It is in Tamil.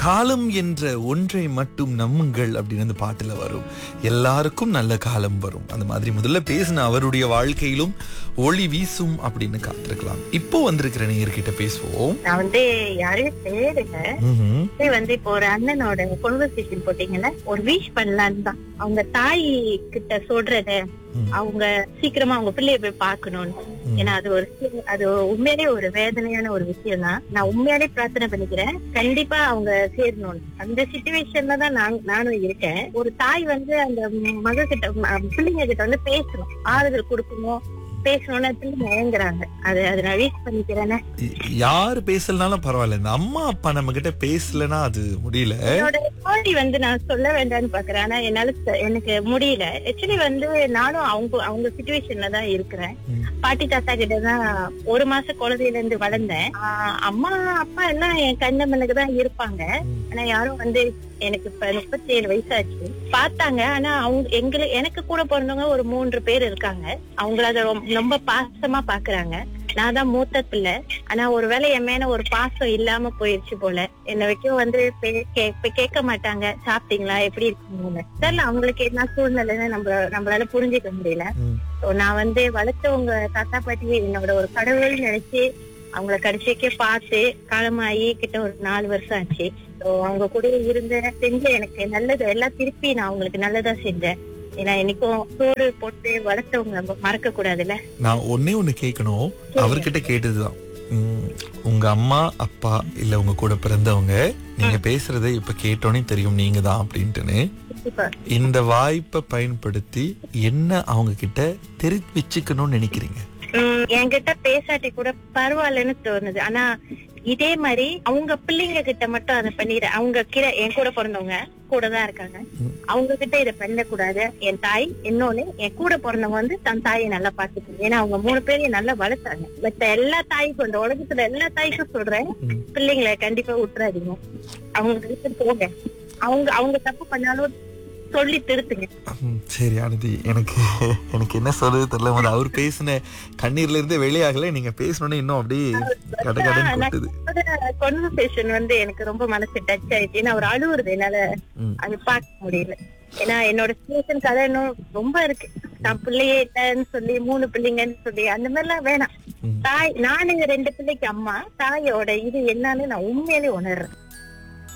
காலம் என்ற ஒன்றை மட்டும் நம்புங்கள் அப்படின்னு அந்த பாட்டுல வரும் எல்லாருக்கும் நல்ல காலம் வரும் அந்த மாதிரி முதல்ல பேசின அவருடைய வாழ்க்கையிலும் ஒளி வீசும் அப்படின்னு காத்திருக்கலாம் இப்போ வந்திருக்கிற நேயர்கிட்ட பேசுவோம் நான் வந்து யாரையும் தேடல ம்ஹும். இதே வந்து இப்போ ஒரு அண்ணனோட கொன்வர்சேஷன் போட்டீங்கல்ல ஒரு விஷ் பண்ணலான்னு தான் அவங்க தாய் கிட்ட சொல்றத ம். அவங்க சீக்கிரமா அவங்க பிள்ளைய போய் பார்க்கணும்னு ம். ஏன்னா அது ஒரு சி- அது உண்மையிலே ஒரு வேதனையான ஒரு விஷயம் தான் நான் உண்மையாலே பிரார்த்தனை பண்ணிக்கிறேன் கண்டிப்பா அவங்க சேரணும்னு அந்த சுச்சுவேஷன்ல தான் நான் நானும் இருக்கேன் ஒரு தாய் வந்து அந்த மக கிட்ட ம- பிள்ளைங்க கிட்ட வந்து பேசணும் ஆறுதல் கொடுக்கணும் பேசணும்னு பிள்ளைங்க இயங்குறாங்க அது அது நான் வீஸ் பண்ணிக்கிறேனே யாரு பேசலனாலும் பரவாயில்ல இந்த அம்மா அப்பா நம்ம கிட்ட பேசலனா அது முடியல என்னோட ஸ்டோரி வந்து நான் சொல்ல வேண்டாம்னு பாக்குறேன் ஆனா என்னால ச- எனக்கு முடியல ஆக்சுவலி வந்து நானும் அவங்க அவங்க சுச்சுவேஷன்ல தான் இருக்கிறேன் ம். பாட்டி தாத்தா கிட்ட தான் ஒரு மாச குழந்தையில இருந்து வளர்ந்தேன் ஆஹ் அம்மா அப்பா எல்லாம் என் கண்ணம்மனுக்கு தான் இருப்பாங்க ம். ஆனா யாரும் வந்து எனக்கு இப்ப முப்பத்தி ஏழு வயசாச்சு பார்த்தாங்க ஆனா அவங்க எங்களை எனக்கு கூட பிறந்தவங்க ஒரு மூன்று பேர் இருக்காங்க அவங்கள அதை ரொம்ப- ரொம்ப பாசமா பாக்குறாங்க நான் தான் மூத்த பிள்ளை ஆனா ஒருவேளை என் மேல ஒரு பாசம் இல்லாம போயிருச்சு போல என்னை வைக்க வந்து பே- கே- இப்ப கேட்க மாட்டாங்க சாப்பிட்டீங்களா எப்படி இருக்கீங்கன்னு தெரியல அவங்களுக்கு என்ன சூழ்நிலைன்னு நம்ம நம்மளால புரிஞ்சுக்க முடியல ம். So, நான் வந்து வளர்த்தவங்க தாத்தா பாட்டி என்னோட ஒரு கடவுள் நினைச்சு அவங்கள கடைசிக்கே பார்த்து காலமாயி கிட்ட ஒரு நாலு வருஷம் ஆச்சு So, அவங்க கூட இருந்த செஞ்ச எனக்கு நல்லது எல்லாம் திருப்பி நான் அவங்களுக்கு நல்லதா செஞ்சேன் ஏன்னா என்னைக்கும் சோறு போட்டு வளர்த்தவங்க நம்ம மறக்க கூடாதுல்ல நான் ஒன்னே ஒண்ணு கேட்கணும் அவர்கிட்ட கேட்டதுதான் உம், உங்க அம்மா அப்பா இல்ல உங்க கூட பிறந்தவங்க நீங்க பேசுறதை இப்ப கேட்டோன்னே தெரியும் நீங்க தான் அப்படின்ட்டுன்னு கண்டிப்பா இந்த வாய்ப்பை பயன்படுத்தி என்ன அவங்க கிட்ட தெரிவிச்சுக்கணும்னு நினைக்கிறீங்க உம் என்கிட்ட பேசாட்டி கூட பரவாயில்லன்னு தோணுது ஆனா இதே மாதிரி அவங்க பிள்ளைங்க கிட்ட மட்டும் அதை பண்ணிடு அவங்க கீழே என் கூட பிறந்தவங்க கூட தான் இருக்காங்க ம். அவங்க கிட்ட இதை பண்ணக்கூடாது என் தாய் இன்னொன்னு என் கூட பிறந்தவங்க வந்து தன் தாயை நல்லா பாத்துக்கணும் ஏன்னா அவங்க மூணு பேரையும் நல்லா வளர்த்தாங்க மத்த எல்லா தாய்க்கும் இந்த உலகத்துல எல்லா தாய்க்கும் சொல்றேன் ம். பிள்ளைங்களை கண்டிப்பா விட்டுறாதீங்க அவங்க கிட்ட போங்க அவங்க அவங்க தப்பு பண்ணாலும் சொல்லி திருத்துங்க ம், சரி அனுதி எனக்கு எனக்கு என்ன சொல்றது தெரியல முதல்ல அவர் பேசின கண்ணீர்ல இருந்து வெளியாகல நீங்க பேசணும்னு இன்னும் அப்படியே கடகடன்னு கொட்டுது கான்வர்சேஷன் வந்து எனக்கு ரொம்ப மனசு டச் ஆயிடுச்சு ஏன்னா அவர் அழுவுறது என்னால ம். அது பார்க்க முடியல ஏன்னா என்னோட சுச்சுவேஷன் கதை இன்னும் ரொம்ப இருக்கு நான் பிள்ளையே இல்லைன்னு சொல்லி மூணு பிள்ளைங்கன்னு சொல்லி அந்த மாதிரி எல்லாம் வேணாம் ம். தாய் நானுங்க ரெண்டு பிள்ளைக்கு அம்மா தாயோட இது என்னன்னு நான் உண்மையிலே உணர்றேன்